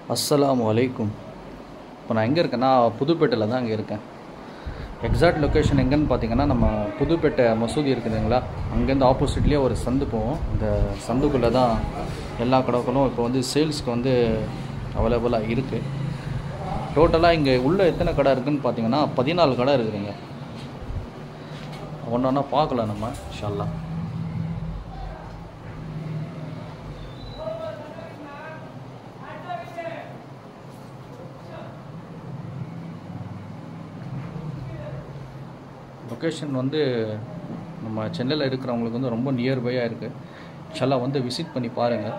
அஸ்ஸலாமு அலைக்கும் இப்போ நான் எங்கே இருக்கேன்னா புதுப்பேட்டையில் தான் இங்கே இருக்கேன் எக்ஸாக்ட் லொக்கேஷன் எங்கேன்னு பார்த்தீங்கன்னா நம்ம புதுப்பேட்டை மசூதி இருக்குதுங்களா அங்கேருந்து ஆப்போசிட்லேயே ஒரு சந்து போவோம் இந்த சந்துக்குள்ளே தான் எல்லா கடைகளும் இப்போ வந்து சேல்ஸ்க்கு வந்து அவைலபிளாக இருக்குது டோட்டலாக இங்கே உள்ளே எத்தனை கடை இருக்குதுன்னு பார்த்தீங்கன்னா பதினாலு கடை இருக்குதுங்க ஒன்று ஒன்றா பார்க்கலாம் நம்ம இன்ஷால்லா லொக்கேஷன் வந்து நம்ம சென்னையில் இருக்கிறவங்களுக்கு வந்து ரொம்ப நியர்பையாக இருக்குது இன்ஷால்லா வந்து விசிட் பண்ணி பாருங்கள்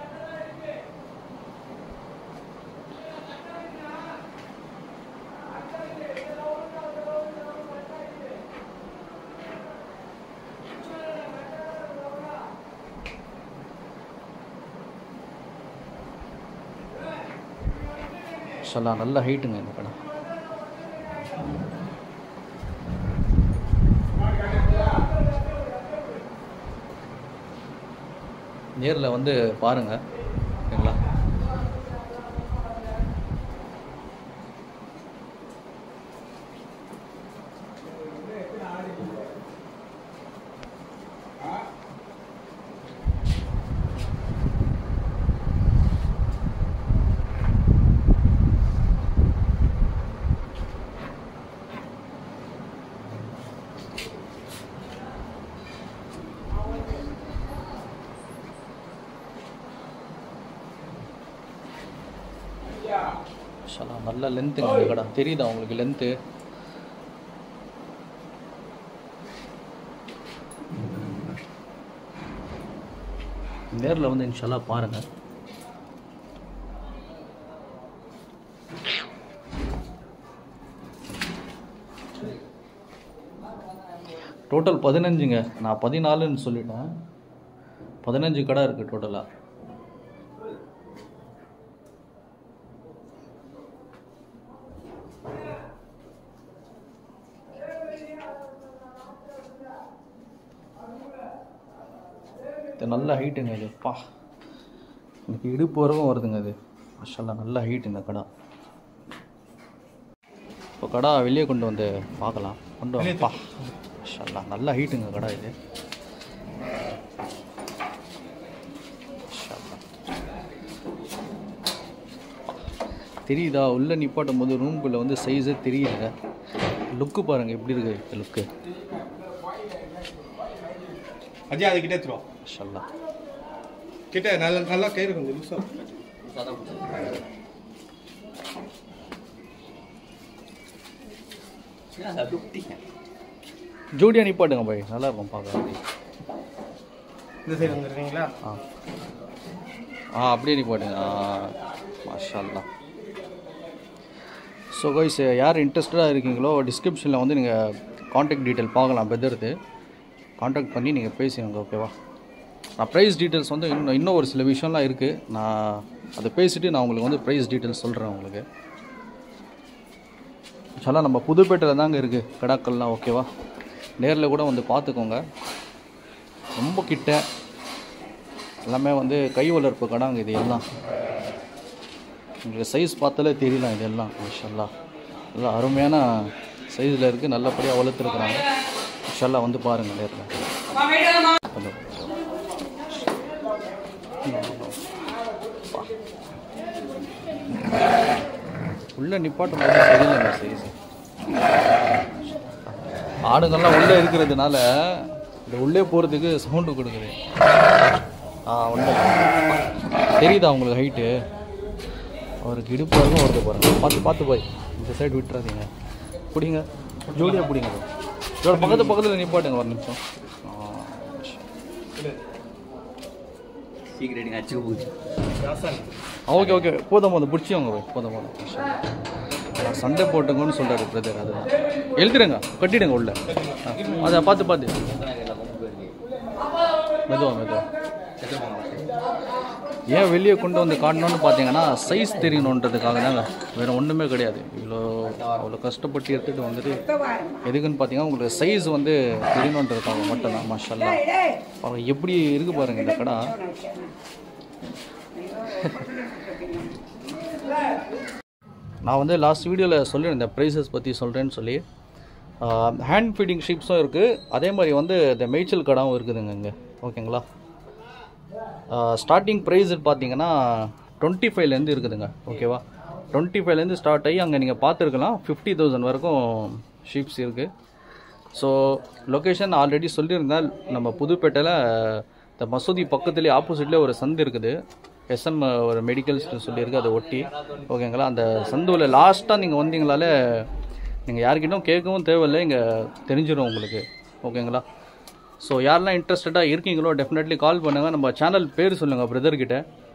இன்ஷால்லா நல்ல ஹைட்டுங்க இந்த கடை நேரில் வந்து பாருங்கள் ஓகேங்களா இன்ஷால்லா நல்ல லென்த்துங்க இந்த கடை தெரியுதா உங்களுக்கு லென்த்து நேரில் வந்து இன்ஷால்லா பாருங்கள் டோட்டல் பதினஞ்சுங்க நான் பதினாலுன்னு சொல்லிட்டேன் பதினஞ்சு கடை இருக்குது டோட்டலாக இது நல்ல ஹைட்டுங்க இது பா எனக்கு இடுப்பு வரைக்கும் வருதுங்க இது மாஷல்லா நல்ல ஹைட் இந்த கடை இப்போ கடை வெளியே கொண்டு வந்து பார்க்கலாம் கொண்டு வாப்பா மாஷல்லா நல்ல ஹைட்டுங்க கடை இது மாஷல்லா. தெரியுதா உள்ளே நிப்பாட்டும் போது ரூம்குள்ளே வந்து சைஸே தெரியுதுங்க லுக்கு பாருங்கள் எப்படி இருக்குது இந்த லுக்கு அஜய் அது கிட்ட எடுத்துருவோம் மாஷல்லா கிட்ட நல்லா நல்லா கயிறு கொஞ்சம் லூசா ஜோடியாக நிப்பாட்டுங்க பாய் நல்லா இருக்கும் பார்க்க இந்த சைடு வந்துருக்கீங்களா ஆ ஆ அப்படியே நிப்பாட்டுங்க ஆ மாஷால்லா ஸோ கைஸ் யார் இன்ட்ரெஸ்டடாக இருக்கீங்களோ டிஸ்கிரிப்ஷனில் வந்து நீங்கள் காண்டாக்ட் டீட்டெயில் பார்க்கலாம் பெதர்து காண்டாக்ட் பண்ணி நீங்கள் பேசுங்க ஓகேவா நான் ப்ரைஸ் டீட்டெயில்ஸ் வந்து இன்னும் இன்னும் ஒரு சில விஷயம்லாம் இருக்குது நான் அதை பேசிவிட்டு நான் உங்களுக்கு வந்து ப்ரைஸ் டீட்டெயில்ஸ் சொல்கிறேன் உங்களுக்கு ஆக்சுவலாக நம்ம புதுப்பேட்டையில் தாங்க இருக்குது கடாக்கள்லாம் ஓகேவா நேரில் கூட வந்து பார்த்துக்கோங்க ரொம்ப கிட்ட எல்லாமே வந்து கை வளர்ப்பு கடாங்க இது எல்லாம் உங்களுக்கு சைஸ் பார்த்தாலே தெரியலாம் இது எல்லாம் மாஷல்லா நல்லா அருமையான சைஸில் இருக்குது நல்லபடியாக வளர்த்துருக்குறாங்க மாஷல்லா வந்து பாருங்கள் நேரில் ஹலோ உள்ள நிப்பாட்டும் போது சரியில்லைங்க சைஸ் ஆடுங்கள்லாம் உள்ளே இருக்கிறதுனால இந்த உள்ளே போகிறதுக்கு சவுண்டு கொடுக்குது ஆ ஒன்றும் தெரியுதா உங்களுக்கு ஹைட்டு அவருக்கு இடுப்பு வரைக்கும் வருது பாருங்க பார்த்து பார்த்து போய் இந்த சைடு விட்டுறாதீங்க பிடிங்க ஜோடியாக பிடிங்க இதோட பக்கத்து பக்கத்தில் நிப்பாட்டுங்க ஒரு நிமிஷம் ஆ, சீக்கிரம் அச்சுக்க போகுது ஓகே ஓகே போதும் போதும் பிடிச்சிவங்க போய் போதும் போதும் மாஷா அல்லாஹ். நான் சண்டை போட்டுங்கன்னு சொல்கிறாரு பிரதர் அதுதான் எழுதுறேங்க கட்டிடுங்க உள்ள ஆ, அதை பார்த்து பார்த்து மெதுவா மெதுவா ஏன் வெளியே கொண்டு வந்து காட்டணும்னு பார்த்தீங்கன்னா சைஸ் தெரியணுன்றதுக்காக தாங்க வேறு ஒன்றுமே கிடையாது இவ்வளோ அவ்வளோ கஷ்டப்பட்டு எடுத்துகிட்டு வந்துட்டு எதுக்குன்னு பார்த்தீங்கன்னா உங்களுக்கு சைஸ் வந்து தெரியணுன்றதுக்காக மட்டும்தான் மாஷல்லா பாருங்க எப்படி இருக்கு பாருங்க இந்த கடை நான் வந்து லாஸ்ட் வீடியோவில் சொல்லியிருந்தேன் ப்ரைஸஸ் பற்றி சொல்கிறேன்னு சொல்லி ஹேண்ட் ஃபீடிங் ஷிப்ஸும் இருக்குது அதே மாதிரி வந்து இந்த மேய்ச்சல் கடாவும் இருக்குதுங்க இங்கே ஓகேங்களா ஸ்டார்டிங் ப்ரைஸ் பார்த்தீங்கன்னா டுவெண்ட்டி ஃபைவ்லேருந்து இருக்குதுங்க ஓகேவா டுவெண்ட்டி ஃபைவ்லேருந்து ஸ்டார்ட் ஆகி அங்கே நீங்கள் பார்த்துருக்கலாம் ஃபிஃப்டி தௌசண்ட் வரைக்கும் ஷீப்ஸ் இருக்குது ஸோ லொக்கேஷன் ஆல்ரெடி சொல்லியிருந்தேன் நம்ம புதுப்பேட்டையில் இந்த மசூதி பக்கத்துலேயே ஆப்போசிட்லேயே ஒரு சந்து இருக்குது எஸ்எம் ஒரு மெடிக்கல்ஸ் சொல்லியிருக்கு அதை ஒட்டி ஓகேங்களா அந்த சந்துவில் லாஸ்ட்டாக நீங்கள் வந்தீங்களாலே நீங்கள் யார்கிட்டும் கேட்கவும் தேவையில்லை இங்கே தெரிஞ்சிடும் உங்களுக்கு ஓகேங்களா ஸோ யாரெல்லாம் இன்ட்ரெஸ்டடாக இருக்கீங்களோ டெஃபினெட்லி கால் பண்ணுங்கள் நம்ம சேனல் பேர் சொல்லுங்கள் பிரதர் கிட்ட